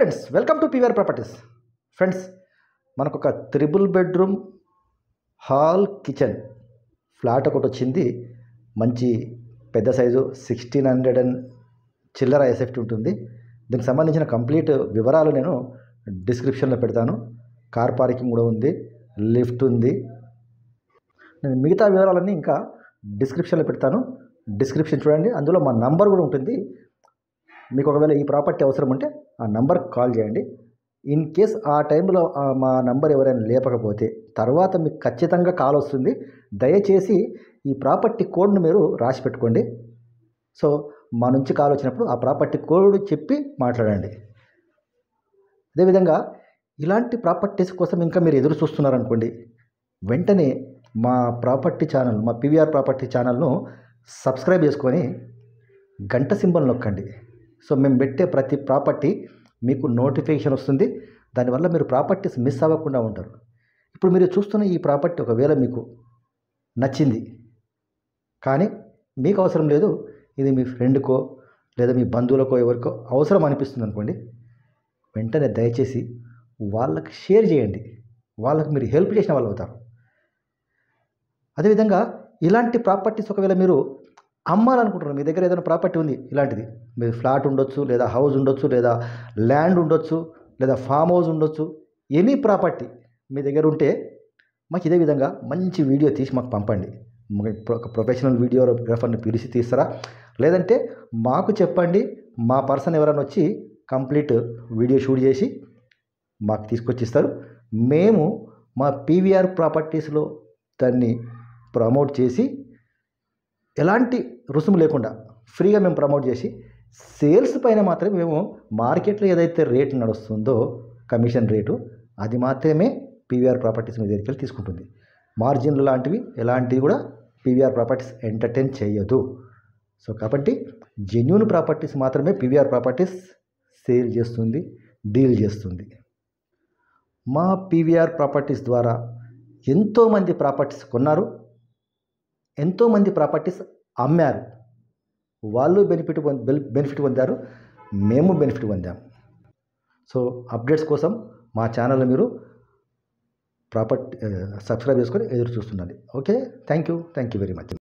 friends welcome to PVR properties friends మనకు ఒక triple bedroom hall kitchen flat ఒకటి వచ్చింది మంచి పెద్ద సైజు సిక్స్టీన్ హండ్రెడ్ అండ్ చిల్లర ఎసెఫ్ట్ ఉంటుంది దీనికి సంబంధించిన కంప్లీట్ వివరాలు నేను డిస్క్రిప్షన్లో పెడతాను కార్ పార్కింగ్ కూడా ఉంది లిఫ్ట్ ఉంది నేను మిగతా వివరాలన్నీ ఇంకా డిస్క్రిప్షన్లో పెడతాను డిస్క్రిప్షన్ చూడండి అందులో మా నంబర్ కూడా ఉంటుంది మీకు ఒకవేళ ఈ ప్రాపర్టీ అవసరం ఉంటే ఆ నంబర్కి కాల్ చేయండి ఇన్ కేస్ ఆ టైంలో ఆ మా నంబర్ ఎవరైనా లేపకపోతే తర్వాత మీకు ఖచ్చితంగా కాల్ వస్తుంది దయచేసి ఈ ప్రాపర్టీ కోడ్ను మీరు రాసి పెట్టుకోండి సో మా నుంచి కాల్ వచ్చినప్పుడు ఆ ప్రాపర్టీ కోడ్ చెప్పి మాట్లాడండి అదేవిధంగా ఇలాంటి ప్రాపర్టీస్ కోసం ఇంకా మీరు ఎదురు చూస్తున్నారనుకోండి వెంటనే మా ప్రాపర్టీ ఛానల్ మా పీవీఆర్ ప్రాపర్టీ ఛానల్ను సబ్స్క్రైబ్ చేసుకొని గంట సింబల్ నొక్కండి సో మేము పెట్టే ప్రతి ప్రాపర్టీ మీకు నోటిఫికేషన్ వస్తుంది దానివల్ల మీరు ప్రాపర్టీస్ మిస్ అవ్వకుండా ఉంటారు ఇప్పుడు మీరు చూస్తున్న ఈ ప్రాపర్టీ ఒకవేళ మీకు నచ్చింది కానీ మీకు అవసరం లేదు ఇది మీ ఫ్రెండ్కో లేదా మీ బంధువులకో ఎవరికో అవసరం అనిపిస్తుంది అనుకోండి వెంటనే దయచేసి వాళ్ళకి షేర్ చేయండి వాళ్ళకి మీరు హెల్ప్ చేసిన వాళ్ళు అవుతారు అదేవిధంగా ఇలాంటి ప్రాపర్టీస్ ఒకవేళ మీరు అమ్మాలనుకుంటున్నారు మీ దగ్గర ఏదైనా ప్రాపర్టీ ఉంది ఇలాంటిది మీరు ఫ్లాట్ ఉండొచ్చు లేదా హౌస్ ఉండొచ్చు లేదా ల్యాండ్ ఉండొచ్చు లేదా ఫామ్ హౌస్ ఉండొచ్చు ఎనీ ప్రాపర్టీ మీ దగ్గర ఉంటే మాకు ఇదే విధంగా మంచి వీడియో తీసి మాకు పంపండి ఒక ప్రొఫెషనల్ వీడియోగ్రాఫర్ని పిలిచి తీస్తారా లేదంటే మాకు చెప్పండి మా పర్సన్ ఎవరైనా వచ్చి కంప్లీట్ వీడియో షూట్ చేసి మాకు తీసుకొచ్చి ఇస్తారు మేము మా పీవీఆర్ ప్రాపర్టీస్లో దాన్ని ప్రమోట్ చేసి ఎలాంటి రుసుము లేకుండా ఫ్రీగా మేము ప్రమోట్ చేసి సేల్స్ పైన మాత్రమే మేము మార్కెట్లో ఏదైతే రేటు నడుస్తుందో కమిషన్ రేటు అది మాత్రమే పీవీఆర్ ప్రాపర్టీస్ మీ దగ్గరికి వెళ్ళి తీసుకుంటుంది మార్జిన్లు లాంటివి ఎలాంటివి కూడా పీవీఆర్ ప్రాపర్టీస్ ఎంటర్టైన్ చేయదు సో కాబట్టి జెన్యున్ ప్రాపర్టీస్ మాత్రమే పీవీఆర్ ప్రాపర్టీస్ సేల్ చేస్తుంది డీల్ చేస్తుంది మా పీవీఆర్ ప్రాపర్టీస్ ద్వారా ఎంతోమంది ప్రాపర్టీస్ కొన్నారు ఎంతోమంది ప్రాపర్టీస్ అమ్మారు వాళ్ళు బెనిఫిట్ బెనిఫిట్ పొందారు మేము బెనిఫిట్ పొందాం సో అప్డేట్స్ కోసం మా ఛానల్ మీరు ప్రాపర్టీ సబ్స్క్రైబ్ చేసుకొని ఎదురు చూస్తుండండి okay thank you thank you very much